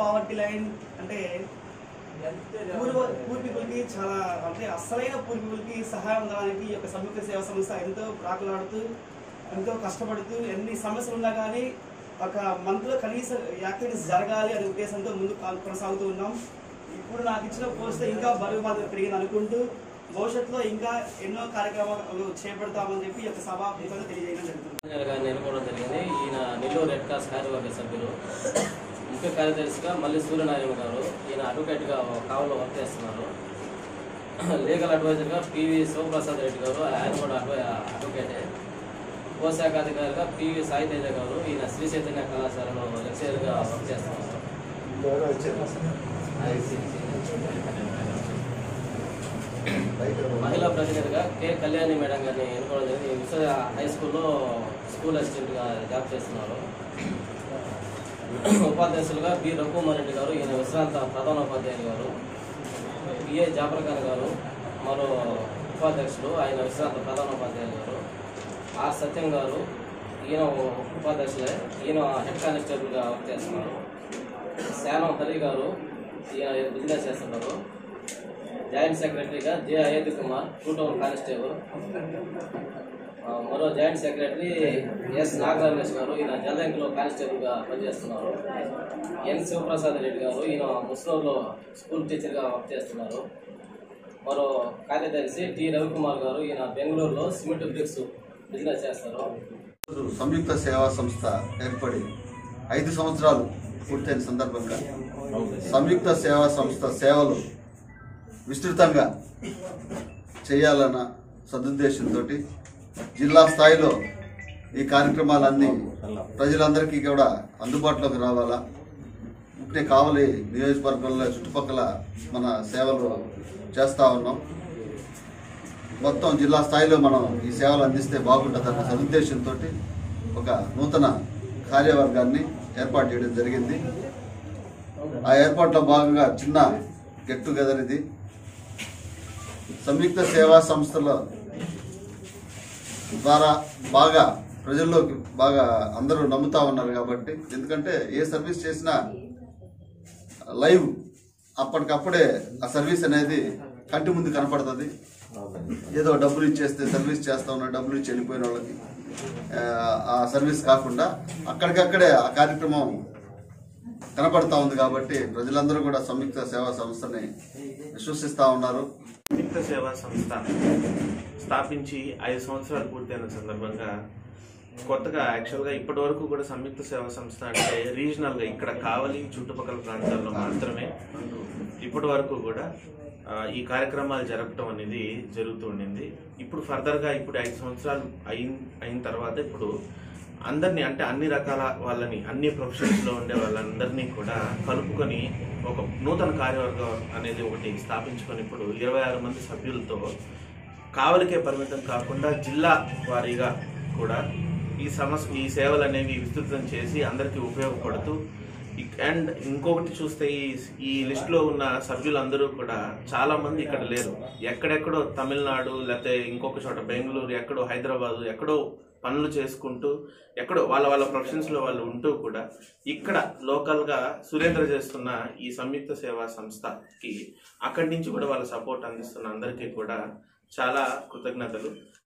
poverty line అంటే పూర్వ పూర్వీకులకి చాలా అంటే అసలైన పూర్వీకులకి సహాయం అందడానికి ఈ యొక్క సంయుక్త సేవా సంస్థ ఎంతో ప్రాకులాడుతూ ఎంతో కష్టపడుతూ ఎన్ని సమస్యలు ఉన్నా కానీ ఒక మంత్లో కనీస యాక్టివిటీస్ జరగాలి అనే ఉద్దేశంతో ముందు కొన- కొనసాగుతూ ఉన్నాం ఇప్పుడు నాకు ఇచ్చిన పోస్ట్ ఇంకా బరువు బాధ్యత పెరిగింది అనుకుంటూ భవిష్యత్తులో ఇంకా ఎన్నో కార్యక్రమాలు చేపడతామని చెప్పి ఈ యొక్క సభాముఖంగా తెలియజేయడం జరుగుతుంది గారిని ఎన్నుకోవడం జరిగింది ఈయన నెల్లూరు రెడ్ క్రాస్ కార్యవర్గ సభ్యులు ముఖ్య కార్యదర్శిగా మల్లి సూర్యనారాయణ గారు ఈయన అడ్వకేట్గా కావలో వర్క్ చేస్తున్నారు లీగల్ అడ్వైజర్గా పివి శివప్రసాద్ రెడ్డి గారు ఆయన కూడా అడ్వై అడ్వకేటే కోశాఖాధికారిగా పివి సాయి తేజ గారు ఈయన శ్రీ చైతన్య కళాశాలలో లెక్చరర్గా వర్క్ చేస్తున్నారు మహిళా ప్రతినిధిగా కె కళ్యాణి మేడం గారిని ఎన్నుకోవడం జరిగింది ఈ విశ్వ హై స్కూల్లో స్కూల్ అసిస్టెంట్గా జాబ్ చేస్తున్నారు ఉపాధ్యక్షులుగా బి రఘుకుమార్ రెడ్డి గారు ఈయన విశ్రాంత ప్రధాన ఉపాధ్యాయులు గారు బిఏ జాఫర్ ఖాన్ గారు మరో ఉపాధ్యక్షులు ఆయన విశ్రాంత ప్రధాన ఉపాధ్యాయులు గారు ఆర్ సత్యం గారు ఈయన ఉపాధ్యక్షులే ఈయన హెడ్ కానిస్టేబుల్గా వర్క్ చేస్తున్నారు శానం హరి గారు ఈయన బిజినెస్ చేస్తున్నారు జాయింట్ సెక్రటరీగా J Ayodhya Kumar two town constable ఆ, మరో జాయింట్ సెక్రటరీ ఎస్ నాగరమేష్ గారు ఈయన జలదంకిలో కానిస్టేబుల్గా పనిచేస్తున్నారు ఎన్ శివప్రసాద్ రెడ్డి గారు ఈయన ముస్లింలో స్కూల్ టీచర్గా వర్క్ చేస్తున్నారు మరో కార్యదర్శి టి రవికుమార్ గారు ఈయన బెంగళూరులో సిమెంట్ బ్రిక్స్ బిజినెస్ చేస్తారు రోజు సంయుక్త సేవా సంస్థ ఏర్పడి ఐదు సంవత్సరాలు పూర్తయిన సందర్భంగా సంయుక్త సేవా సంస్థ సేవలు విస్తృతంగా చేయాలన్న సదుద్దేశంతో జిల్లా స్థాయిలో ఈ కార్యక్రమాలన్నీ ప్రజలందరికీ కూడా అందుబాటులోకి రావాలా ఉంటే కావలి నియోజకవర్గంలో చుట్టుపక్కల మన సేవలు చేస్తూ ఉన్నాం మొత్తం జిల్లా స్థాయిలో మనం ఈ సేవలు అందిస్తే బాగుంటుందన్న సదుద్దేశంతో ఒక నూతన కార్యవర్గాన్ని ఏర్పాటు చేయడం జరిగింది ఆ ఏర్పాట్లో భాగంగా చిన్న గెట్ టుగెదర్ ఇది సంయుక్త సేవా సంస్థల ద్వారా బాగా ప్రజల్లోకి బాగా అందరూ నమ్ముతా ఉన్నారు కాబట్టి ఎందుకంటే ఏ సర్వీస్ చేసినా లైవ్ అప్పటికప్పుడే ఆ సర్వీస్ అనేది కంటి ముందు కనపడుతుంది ఏదో డబ్బులు ఇచ్చేస్తే సర్వీస్ చేస్తా ఉన్నా డబ్బులు ఇచ్చి వెళ్ళిపోయిన వాళ్ళకి ఆ, ఆ సర్వీస్ కాకుండా అక్కడికక్కడే ఆ కార్యక్రమం కనపడతా ఉంది కాబట్టి ప్రజలందరూ కూడా సంయుక్త సేవా సంస్థని విశ్వసిస్తా ఉన్నారు సంయుక్త సేవా సంస్థ స్థాపించి ఐదు సంవత్సరాలు పూర్తయిన సందర్భంగా కొత్తగా యాక్చువల్గా ఇప్పటి వరకు కూడా సంయుక్త సేవా సంస్థ అంటే రీజనల్గా ఇక్కడ కావలి చుట్టుపక్కల ప్రాంతాల్లో మాత్రమే ఇప్పటి వరకు కూడా ఆ, ఈ కార్యక్రమాలు జరపడం అనేది జరుగుతూ ఉండింది ఇప్పుడు ఫర్దర్గా ఇప్పుడు ఐదు సంవత్సరాలు అయిన అయిన తర్వాత ఇప్పుడు అందరినీ అంటే అన్ని రకాల వాళ్ళని అన్ని ప్రొఫెషన్స్లో ఉండే వాళ్ళందరినీ కూడా కలుపుకొని ఒక నూతన కార్యవర్గం అనేది ఒకటి స్థాపించుకొని ఇప్పుడు ఇరవై ఆరు మంది సభ్యులతో కావలికే పరిమితం కాకుండా జిల్లా వారీగా కూడా ఈ సమస్య ఈ సేవలు అనేవి విస్తృతం చేసి అందరికీ ఉపయోగపడుతూ ఇక్- అండ్ ఇంకొకటి చూస్తే ఈ ఈ లిస్ట్లో ఉన్న సభ్యులందరూ కూడా చాలా మంది ఇక్కడ లేరు ఎక్కడెక్కడో తమిళనాడు లేకపోతే ఇంకొక చోట బెంగళూరు ఎక్కడో హైదరాబాదు ఎక్కడో పనులు చేసుకుంటూ ఎక్కడో వాళ్ళ వాళ్ళ ప్రొఫెషన్స్లో వాళ్ళు ఉంటూ కూడా ఇక్కడ లోకల్గా సురేంద్ర చేస్తున్న ఈ సంయుక్త సేవా సంస్థకి అక్కడి నుంచి కూడా వాళ్ళ సపోర్ట్ అందిస్తున్న అందరికీ కూడా చాలా కృతజ్ఞతలు